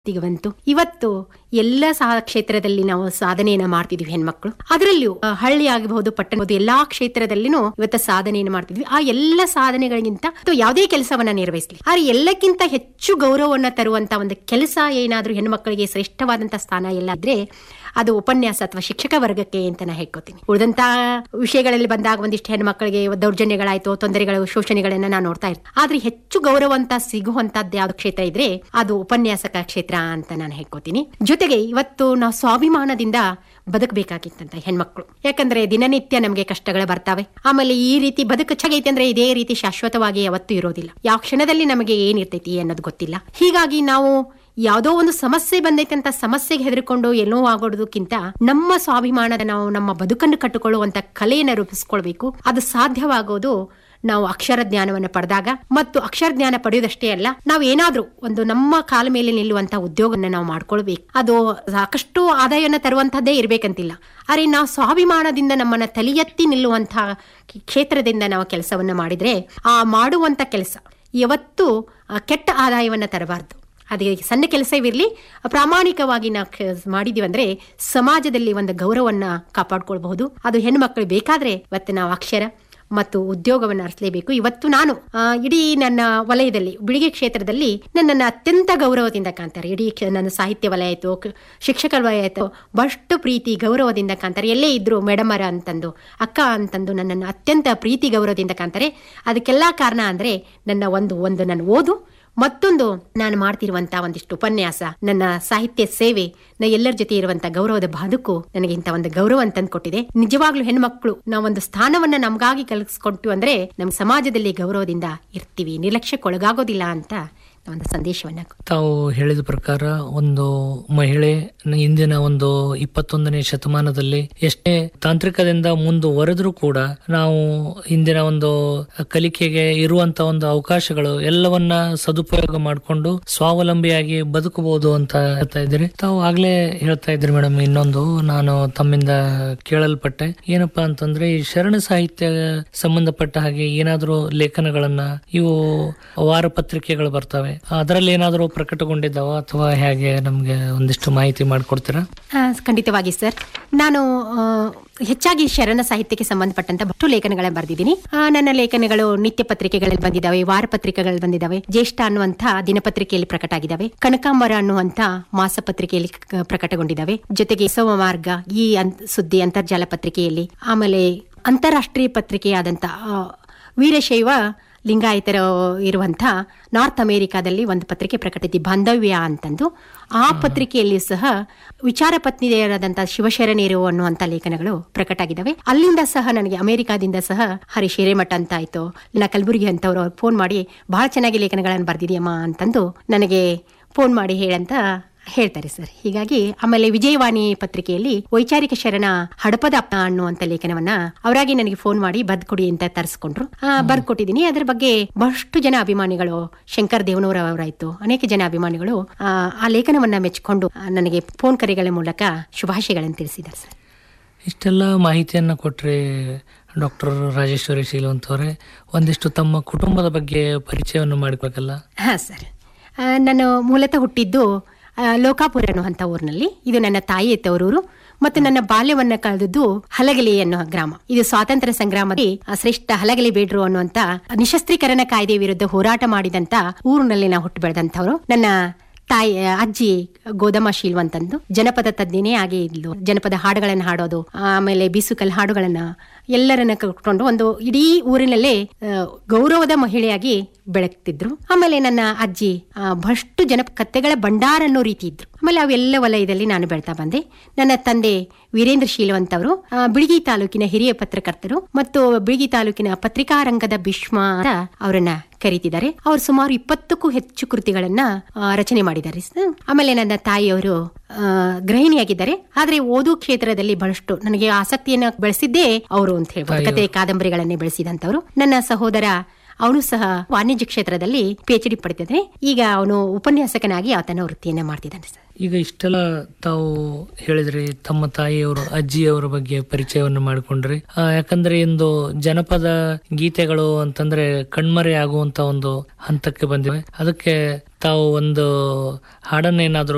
ಈಗ ಬಂತು ಇವತ್ತು ಎಲ್ಲ ಸಹ ಕ್ಷೇತ್ರದಲ್ಲಿ ನಾವು ಸಾಧನೆಯನ್ನ ಮಾಡ್ತಿದ್ವಿ ಹೆಣ್ಮಕ್ಳು ಅದರಲ್ಲಿಯೂ ಆ, ಹಳ್ಳಿ ಆಗಬಹುದು ಪಟ್ಟಣ ಆಗಬಹುದು ಎಲ್ಲಾ ಕ್ಷೇತ್ರದಲ್ಲಿನೂ ಇವತ್ತು ಸಾಧನೆಯನ್ನು ಮಾಡ್ತಿದ್ವಿ ಆ ಎಲ್ಲ ಸಾಧನೆಗಳಿಗಿಂತ ಅಥವಾ ಯಾವುದೇ ಕೆಲಸವನ್ನ ನಿರ್ವಹಿಸಲಿ ಆದ್ರೆ ಎಲ್ಲಕ್ಕಿಂತ ಹೆಚ್ಚು ಗೌರವವನ್ನ ತರುವಂತ ಒಂದು ಕೆಲಸ ಏನಾದ್ರೂ ಹೆಣ್ಮಕ್ಳಿಗೆ ಶ್ರೇಷ್ಠವಾದಂತ ಸ್ಥಾನ ಎಲ್ಲ ಇದ್ರೆ ಅದು ಉಪನ್ಯಾಸ ಅಥವಾ ಶಿಕ್ಷಕ ವರ್ಗಕ್ಕೆ ಅಂತ ನಾ ಹೇಳ್ಕೊತೀನಿ ಉಳಿದಂತ ವಿಷಯಗಳಲ್ಲಿ ಬಂದಾಗ ಒಂದಿಷ್ಟು ಹೆಣ್ಮಕ್ಳಿಗೆ ದೌರ್ಜನ್ಯಗಳಾಯ್ತು ತೊಂದರೆಗಳು ಶೋಷಣೆಗಳನ್ನ ನಾವು ನೋಡ್ತಾ ಇರ್ತೀವಿ ಆದ್ರೆ ಹೆಚ್ಚು ಗೌರವ ಅಂತ ಸಿಗುವಂತದ್ದು ಯಾವ್ದು ಕ್ಷೇತ್ರ ಇದ್ರೆ ಅದು ಉಪನ್ಯಾಸಕ ಕ್ಷೇತ್ರ ಅಂತ ನಾನು ಹೇಳ್ಕೊತೀನಿ ಜೊತೆಗೆ ಇವತ್ತು ನಾವು ಸ್ವಾಭಿಮಾನದಿಂದ ಬದುಕಬೇಕಾಗಿತ್ತಂತ ಹೆಣ್ಮಕ್ಳು ಯಾಕಂದ್ರೆ ದಿನನಿತ್ಯ ನಮಗೆ ಕಷ್ಟಗಳು ಬರ್ತಾವೆ ಆಮೇಲೆ ಈ ರೀತಿ ಬದುಕು ಚೆನ್ನಾಗೈತೆ ಅಂದ್ರೆ ಇದೇ ರೀತಿ ಶಾಶ್ವತವಾಗಿ ಯಾವತ್ತೂ ಇರೋದಿಲ್ಲ ಯಾವ ಕ್ಷಣದಲ್ಲಿ ನಮಗೆ ಏನಿರ್ತೈತಿ ಅನ್ನೋದು ಗೊತ್ತಿಲ್ಲ ಹೀಗಾಗಿ ನಾವು ಯಾವುದೋ ಒಂದು ಸಮಸ್ಯೆ ಬಂದೈತೆ ಅಂತ ಸಮಸ್ಯೆಗೆ ಹೆದರ್ಕೊಂಡು ಎಲ್ಲೋ ಆಗೋದಕ್ಕಿಂತ ನಮ್ಮ ಸ್ವಾಭಿಮಾನದ ನಾವು ನಮ್ಮ ಬದುಕನ್ನು ಕಟ್ಟಿಕೊಳ್ಳುವಂತ ಕಲೆಯನ್ನು ರೂಪಿಸ್ಕೊಳ್ಬೇಕು ಅದು ಸಾಧ್ಯವಾಗೋದು ನಾವು ಅಕ್ಷರ ಜ್ಞಾನವನ್ನು ಪಡೆದಾಗ ಮತ್ತು ಅಕ್ಷರ ಜ್ಞಾನ ಪಡೆಯೋದಷ್ಟೇ ಅಲ್ಲ ನಾವು ಏನಾದ್ರೂ ಒಂದು ನಮ್ಮ ಕಾಲ ಮೇಲೆ ನಿಲ್ಲುವಂತ ಉದ್ಯೋಗನ ನಾವು ಮಾಡ್ಕೊಳ್ಬೇಕು ಅದು ಸಾಕಷ್ಟು ಆದಾಯನ ತರುವಂತದ್ದೇ ಇರ್ಬೇಕಂತಿಲ್ಲ ಆದರೆ ನಾವು ಸ್ವಾಭಿಮಾನದಿಂದ ನಮ್ಮನ್ನ ತಲೆ ಎತ್ತಿ ನಿಲ್ಲುವಂತಹ ಕ್ಷೇತ್ರದಿಂದ ನಾವು ಕೆಲಸವನ್ನ ಮಾಡಿದ್ರೆ ಆ ಮಾಡುವಂತ ಕೆಲಸ ಯಾವತ್ತೂ ಆ, ಕೆಟ್ಟ ಆದಾಯವನ್ನ ತರಬಾರ್ದು ಅದೇ ಸಣ್ಣ ಕೆಲಸವಿರಲಿ ಪ್ರಾಮಾಣಿಕವಾಗಿ ನಾವು ಕ- ಮಾಡಿದೀವಿ ಅಂದ್ರೆ ಸಮಾಜದಲ್ಲಿ ಒಂದು ಗೌರವನ್ನ ಕಾಪಾಡ್ಕೊಳ್ಬಹುದು ಅದು ಹೆಣ್ಮಕ್ಳು ಬೇಕಾದ್ರೆ ಇವತ್ತು ನಾವು ಅಕ್ಷರ ಮತ್ತು ಉದ್ಯೋಗವನ್ನು ಅರಸಲೇಬೇಕು ಇವತ್ತು ನಾನು ಆ, ಇಡೀ ನನ್ನ ವಲಯದಲ್ಲಿ ಬಿಳಿಗೆ ಕ್ಷೇತ್ರದಲ್ಲಿ ನನ್ನನ್ನು ಅತ್ಯಂತ ಗೌರವದಿಂದ ಕಾಣ್ತಾರೆ ಇಡೀ ಕ್ಷ- ನನ್ನ ಸಾಹಿತ್ಯ ವಲಯ ಆಯಿತು ಶಿಕ್ಷಕ ವಲಯ ಆಯಿತು ಬಹಳಷ್ಟು ಪ್ರೀತಿ ಗೌರವದಿಂದ ಕಾಣ್ತಾರೆ ಎಲ್ಲೇ ಇದ್ರು ಮೇಡಮರ ಅಂತಂದು ಅಕ್ಕ ಅಂತಂದು ನನ್ನನ್ನು ಅತ್ಯಂತ ಪ್ರೀತಿ ಗೌರವದಿಂದ ಕಾಣ್ತಾರೆ ಅದಕ್ಕೆಲ್ಲ ಕಾರಣ ಅಂದ್ರೆ ನನ್ನ ಒಂದು ಒಂದು ನನ್ನ ಓದು ಮತ್ತೊಂದು ನಾನು ಮಾಡ್ತಿರುವಂತಹ ಒಂದಿಷ್ಟು ಉಪನ್ಯಾಸ ನನ್ನ ಸಾಹಿತ್ಯ ಸೇವೆ ನ ಎಲ್ಲರ ಜೊತೆ ಇರುವಂತ ಗೌರವದ ಬದುಕು ನನಗೆ ಇಂಥ ಒಂದು ಗೌರವ ತಂದು ಕೊಟ್ಟಿದೆ ನಿಜವಾಗ್ಲೂ ಹೆಣ್ಮಕ್ಳು ನಾವೊಂದು ಸ್ಥಾನವನ್ನ ನಮಗಾಗಿ ಕಲಿಸ್ಕೊಟ್ಟು ಅಂದ್ರೆ ನಮ್ಮ ಸಮಾಜದಲ್ಲಿ ಗೌರವದಿಂದ ಇರ್ತೀವಿ ನಿರ್ಲಕ್ಷ್ಯಕ್ಕೊಳಗಾಗೋದಿಲ್ಲ ಅಂತ ಒಂದು ಸಂದೇಶವನ್ನ ತಾವು ಹೇಳಿದ ಪ್ರಕಾರ ಒಂದು ಮಹಿಳೆ ಇಂದಿನ ಒಂದು ಇಪ್ಪತ್ತೊಂದನೇ ಶತಮಾನದಲ್ಲಿ ಎಷ್ಟೇ ತಾಂತ್ರಿಕದಿಂದ ಮುಂದುವರೆದ್ರೂ ಕೂಡ ನಾವು ಇಂದಿನ ಒಂದು ಕಲಿಕೆಗೆ ಇರುವಂತ ಒಂದು ಅವಕಾಶಗಳು ಎಲ್ಲವನ್ನ ಸದುಪಯೋಗ ಮಾಡಿಕೊಂಡು ಸ್ವಾವಲಂಬಿಯಾಗಿ ಬದುಕಬಹುದು ಅಂತ ಹೇಳ್ತಾ ಇದ್ದೀರಿ ತಾವು ಆಗ್ಲೇ ಹೇಳ್ತಾ ಇದ್ರಿ ಮೇಡಮ್ ಇನ್ನೊಂದು ನಾನು ತಮ್ಮಿಂದ ಕೇಳಲ್ಪಟ್ಟೆ ಏನಪ್ಪಾ ಅಂತಂದ್ರೆ ಈ ಶರಣ ಸಾಹಿತ್ಯ ಸಂಬಂಧಪಟ್ಟ ಹಾಗೆ ಏನಾದರೂ ಲೇಖನಗಳನ್ನ ಇವು ವಾರ ಪತ್ರಿಕೆಗಳು ಬರ್ತವೆ ಅದರಲ್ಲಿ ಏನಾದರೂ ಪ್ರಕಟಗೊಂಡಿದ್ದಾವ ಅಥವಾ ಹೇಗೆ ನಮ್ಗೆ ಒಂದಿಷ್ಟು ಮಾಹಿತಿ ಮಾಡಿಕೊಡ್ತೀರಾ ಆ, ಖಂಡಿತವಾಗಿ ಸರ್ ನಾನು ಆ, ಹೆಚ್ಚಾಗಿ ಶರಣ ಸಾಹಿತ್ಯಕ್ಕೆ ಸಂಬಂಧಪಟ್ಟಂತ ಬಹಳ ಲೇಖನಗಳನ್ನ ಬರೆದಿದ್ದೀನಿ ಆ, ನನ್ನ ಲೇಖನಗಳು ನಿತ್ಯ ಪತ್ರಿಕೆಗಳಲ್ಲಿ ಬಂದಿದ್ದಾವೆ ವಾರ ಪತ್ರಿಕೆಗಳಲ್ಲಿ ಬಂದಿದ್ದಾವೆ ಜ್ಯೇಷ್ಠ ಅನ್ನುವಂಥ ದಿನಪತ್ರಿಕೆಯಲ್ಲಿ ಪ್ರಕಟ ಆಗಿದ್ದಾವೆ ಕನಕಾಂಬರ ಅನ್ನುವಂಥ ಮಾಸ ಪತ್ರಿಕೆಯಲ್ಲಿ ಕ- ಪ್ರಕಟಗೊಂಡಿದ್ದಾವೆ ಜೊತೆಗೆ ಸೋಮ ಮಾರ್ಗ ಈ ಅನ್- ಸುದ್ದಿ ಅಂತರ್ಜಾಲ ಪತ್ರಿಕೆಯಲ್ಲಿ ಆಮೇಲೆ ಅಂತಾರಾಷ್ಟ್ರೀಯ ಪತ್ರಿಕೆಯಾದಂಥ ಆ, ವೀರಶೈವ ಲಿಂಗಾಯತರ ಇರುವಂಥ ನಾರ್ತ್ ಅಮೆರಿಕಾದಲ್ಲಿ ಒಂದು ಪತ್ರಿಕೆ ಪ್ರಕಟಿಸಿ ಬಾಂಧವ್ಯ ಅಂತಂದು ಆ ಪತ್ರಿಕೆಯಲ್ಲಿ ಸಹ ವಿಚಾರ ಪತ್ನಿಯರಾದಂಥ ಶಿವಶರಣೇರು ಅನ್ನುವಂಥ ಲೇಖನಗಳು ಪ್ರಕಟ ಆಗಿದ್ದಾವೆ ಅಲ್ಲಿಂದ ಸಹ ನನಗೆ ಅಮೆರಿಕಾದಿಂದ ಸಹ ಹರಿ ಹಿರೇಮಠ ಅಂತ ಆಯ್ತು ಇಲ್ಲ ಕಲಬುರಗಿ ಅಂತವ್ರು ಅವ್ರು ಫೋನ್ ಮಾಡಿ ಬಹಳ ಚೆನ್ನಾಗಿ ಲೇಖನಗಳನ್ನು ಬರ್ದಿದೆಯಮ್ಮ ಅಂತಂದು ನನಗೆ ಫೋನ್ ಮಾಡಿ ಹೇಳಂತ ಹೇಳ್ತಾರೆ ಸರ್ ಹೀಗಾಗಿ ಆಮೇಲೆ ವಿಜಯವಾಣಿ ಪತ್ರಿಕೆಯಲ್ಲಿ ವೈಚಾರಿಕ ಶರಣ ಹಡಪದ ಅಪ್ಪ ಅನ್ನುವಂತ ಲೇಖನವನ್ನ ಅವರಾಗಿ ನನಗೆ ಫೋನ್ ಮಾಡಿ ಬದ್ಕೊಡಿ ಅಂತ ತರಿಸ್ಕೊಂಡ್ರು ಬರ್ಕೊಟ್ಟಿದ್ದೀನಿ ಅದ್ರ ಬಗ್ಗೆ ಬಹಳಷ್ಟು ಜನ ಅಭಿಮಾನಿಗಳು ಶಂಕರ್ ದೇವನೂರ ಅವರಾಯ್ತು ಅನೇಕ ಜನ ಅಭಿಮಾನಿಗಳು ಆ, ಆ ಲೇಖನವನ್ನ ಮೆಚ್ಚಿಕೊಂಡು ಆ, ನನಗೆ ಫೋನ್ ಕರೆಗಳ ಮೂಲಕ ಶುಭಾಶಯಗಳನ್ನು ತಿಳಿಸಿದ್ದಾರೆ ಸರ್ ಇಷ್ಟೆಲ್ಲ ಮಾಹಿತಿಯನ್ನ ಕೊಟ್ರೆ ಡಾಕ್ಟರ್ ರಾಜೇಶ್ವರಿ ಶೀಲವಂತ್ ಅವರೇ ಒಂದಿಷ್ಟು ತಮ್ಮ ಕುಟುಂಬದ ಬಗ್ಗೆ ಪರಿಚಯವನ್ನು ಮಾಡ್ಬೇಕಲ್ಲ ಹಾ ಸರ್ ಆ, ನಾನು ಮೂಲತಃ ಹುಟ್ಟಿದ್ದು ಆ, ಲೋಕಾಪುರ ಅನ್ನುವಂಥ ಊರಿನಲ್ಲಿ ಇದು ನನ್ನ ತಾಯಿ ತವರೂರು ಮತ್ತು ನನ್ನ ಬಾಲ್ಯವನ್ನ ಕಳೆದದ್ದು ಹಲಗಲಿ ಅನ್ನುವ ಗ್ರಾಮ ಇದು ಸ್ವಾತಂತ್ರ್ಯ ಸಂಗ್ರಾಮದಲ್ಲಿ ಆ, ಶ್ರೇಷ್ಠ ಹಲಗಲಿ ಬೇಡ್ರು ಅನ್ನುವಂತ ನಿಶಸ್ತ್ರೀಕರಣ ಕಾಯ್ದೆ ವಿರುದ್ಧ ಹೋರಾಟ ಮಾಡಿದಂತ ಊರಿನಲ್ಲಿ ನಾವು ಹುಟ್ಟು ಬೆಳೆದಂಥವ್ರು ನನ್ನ ತಾಯಿ ಅಜ್ಜಿ ಗೋದಮ್ಮ ಶೀಲ್ವಂತಂದು ಜನಪದ ತಜ್ಞನೇ ಆಗಿ ಇದ್ಲು ಜನಪದ ಹಾಡುಗಳನ್ನ ಹಾಡೋದು ಆಮೇಲೆ ಬೀಸುಕಲ್ ಹಾಡುಗಳನ್ನ ಎಲ್ಲರನ್ನ ಕಟ್ಕೊಂಡು ಒಂದು ಇಡೀ ಊರಿನಲ್ಲೇ ಆ, ಗೌರವದ ಮಹಿಳೆಯಾಗಿ ಬೆಳಗ್ತಿದ್ರು ಆಮೇಲೆ ನನ್ನ ಅಜ್ಜಿ ಆ, ಬಹಳಷ್ಟು ಜನ ಕತ್ತೆಗಳ ಭಂಡಾರ ಅನ್ನೋ ರೀತಿ ಇದ್ರು ಆಮೇಲೆ ಅವೆಲ್ಲ ವಲಯದಲ್ಲಿ ನಾನು ಬೆಳ್ತಾ ಬಂದೆ ನನ್ನ ತಂದೆ ವೀರೇಂದ್ರ ಶೀಲವಂತ್ ಅವರು ಆ, ಬಿಳಿಗಿ ತಾಲೂಕಿನ ಹಿರಿಯ ಪತ್ರಕರ್ತರು ಮತ್ತು ಬಿಳಿಗಿ ತಾಲೂಕಿನ ಪತ್ರಿಕಾ ರಂಗದ ಭೀಷ್ಮ ಅಂತ ಅವರನ್ನ ಕರೀತಿದ್ದಾರೆ ಅವರು ಸುಮಾರು ಇಪ್ಪತ್ತಕ್ಕೂ ಹೆಚ್ಚು ಕೃತಿಗಳನ್ನ ಆ, ರಚನೆ ಮಾಡಿದ್ದಾರೆ ಸ- ಆಮೇಲೆ ನನ್ನ ತಾಯಿಯವರು ಆ, ಗೃಹಿಣಿಯಾಗಿದ್ದಾರೆ ಆದ್ರೆ ಓದು ಕ್ಷೇತ್ರದಲ್ಲಿ ಬಹಳಷ್ಟು ನನಗೆ ಆಸಕ್ತಿಯನ್ನ ಬೆಳೆಸಿದ್ದೇ ಅವರು ಅಂತ ಹೇಳ್ಬೋದು ಕತೆ ಕಾದಂಬರಿಗಳನ್ನೇ ಬೆಳೆಸಿದಂತವರು ನನ್ನ ಸಹೋದರ ಅವನು ಸಹ ವಾಣಿಜ್ಯ ಕ್ಷೇತ್ರದಲ್ಲಿ ಪಿ ಎಚ್ ಡಿ ಪಡೆದಿದ್ದಾನೆ ಈಗ ಅವನು ಉಪನ್ಯಾಸಕನಾಗಿ ಆತನ ವೃತ್ತಿಯನ್ನ ಮಾಡ್ತಿದ್ದಾನೆ ಸರ್ ಈಗ ಇಷ್ಟೆಲ್ಲ ತಾವು ಹೇಳಿದ್ರಿ ತಮ್ಮ ತಾಯಿಯವರು ಅಜ್ಜಿಯವರ ಬಗ್ಗೆ ಪರಿಚಯವನ್ನು ಮಾಡಿಕೊಂಡ್ರಿ ಆ, ಯಾಕಂದ್ರೆ ಇಂದು ಜನಪದ ಗೀತೆಗಳು ಅಂತಂದ್ರೆ ಕಣ್ಮರೆ ಆಗುವಂತ ಒಂದು ಹಂತಕ್ಕೆ ಬಂದಿವೆ ಅದಕ್ಕೆ ತಾವು ಒಂದು ಹಾಡನ್ನೇನಾದ್ರೂ